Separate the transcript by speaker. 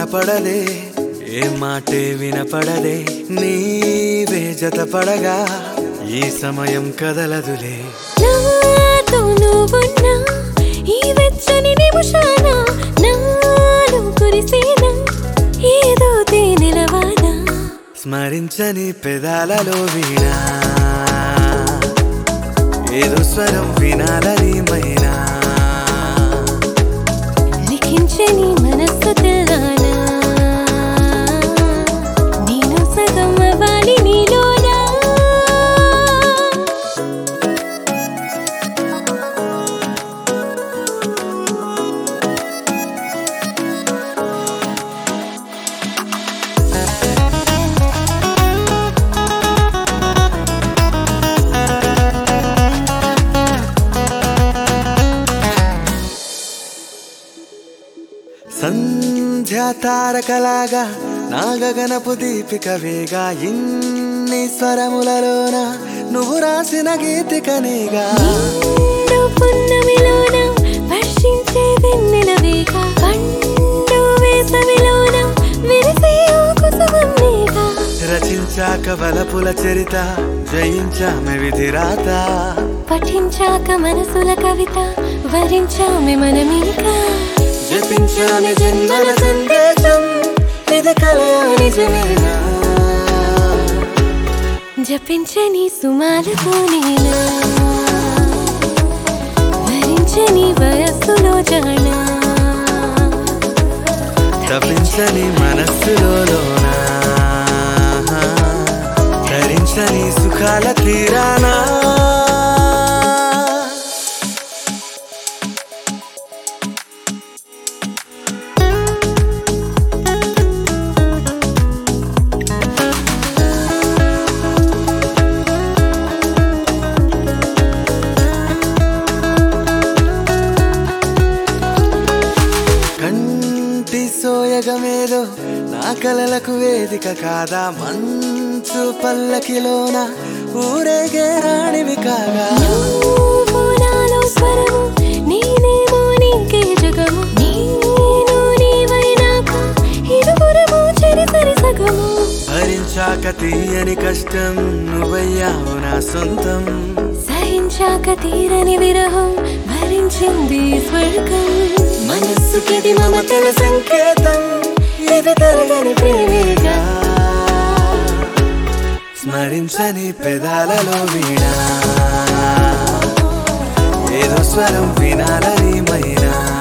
Speaker 1: కనపడదే ఏ మాటే వినపడదే నీవే జతపడగా ఈ సమయం కదలదులే
Speaker 2: నాతో నువ్వున్నా ఈ వెచ్చని నిమిషాన నాలో కురిసేనా ఏదో తేనెలవానా
Speaker 1: స్మరించని పెదాలలో వీణా ఏదో స్వరం వినాలని మైనా
Speaker 2: లిఖించని మనస్సు తెల్లానా నేను సగం అవ్వాలి నీలోనా
Speaker 1: సంధ్యా తారకలాగా నాగగనపు దీపిక వేగా ఇన్ని స్వరములలోన నువ్వు రాసిన గీతికనేగా
Speaker 2: నిండు పున్నమిలోన వర్షించే వెన్నెలవేగా పండు వేసవిలోన విరిసే ఓ కుసుమమ్మేగా
Speaker 1: రచించాక వలపుల చరిత జయించామె విధిరాత
Speaker 2: పఠించాక మనసుల కవిత వరించామె మనమింకా
Speaker 1: జపించామె జన్మల సందేశం ఇది కలయా నిజమేనా
Speaker 2: జపించని సుమాలతో నేనా భరించని వయస్సులో జానా
Speaker 1: తప్పించని మనస్సులోనా ధరించని సుఖాల తీరానా కంటి సోయగమేదో నా కలలకు వేదిక కాదా మంచు పల్లకిలోన ఊరేగే రాణివి కాగా
Speaker 2: నువ్వు నాలో స్వరము నేనేమో నీకే జగము నేను నీవైనాక ఇరువురము చెరి సరి సగము
Speaker 1: భరించాక తీయని కష్టం నువ్వయ్యావు నా సొంతం
Speaker 2: సహించాక తీరని విరహం భరించింది స్వర్గం
Speaker 1: మనస్సుకిది మమతల సంకేతం ఇది తరగని ప్రేమేగా స్మరించని పెదాలలో వీణా ఏదో స్వరం వినాలని మైనా